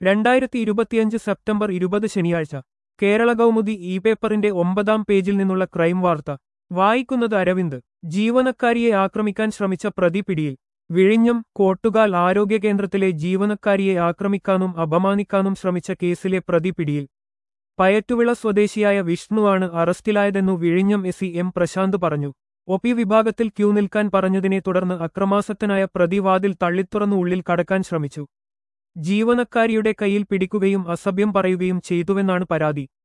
രണ്ടായിരത്തി ഇരുപത്തിയഞ്ച് സെപ്റ്റംബർ ഇരുപത് ശനിയാഴ്ച കേരള കൗമുദി ഇ പേപ്പറിന്റെ ഒമ്പതാം പേജിൽ നിന്നുള്ള ക്രൈം വാർത്ത വായിക്കുന്നത് അരവിന്ദ് ജീവനക്കാരിയെ ആക്രമിക്കാൻ ശ്രമിച്ച പ്രതി പിടിയിൽ വിഴിഞ്ഞം കോട്ടുകാൽ ആരോഗ്യ കേന്ദ്രത്തിലെ ജീവനക്കാരിയെ ആക്രമിക്കാനും അപമാനിക്കാനും ശ്രമിച്ച കേസിലെ പ്രതി പിടിയിൽ പയറ്റുവിള സ്വദേശിയായ വിഷ്ണുവാണ് അറസ്റ്റിലായതെന്നു വിഴിഞ്ഞം എസ് എം പ്രശാന്ത് പറഞ്ഞു ഒപി വിഭാഗത്തിൽ ക്യൂ നിൽക്കാൻ പറഞ്ഞതിനെ തുടർന്ന് അക്രമാസക്തനായ പ്രതി വാതിൽ തള്ളിത്തുറന്നു ഉള്ളിൽ കടക്കാൻ ശ്രമിച്ചു ജീവനക്കാരിയുടെ കയ്യിൽ പിടിക്കുകയും അസഭ്യം പറയുകയും ചെയ്തുവെന്നാണ് പരാതി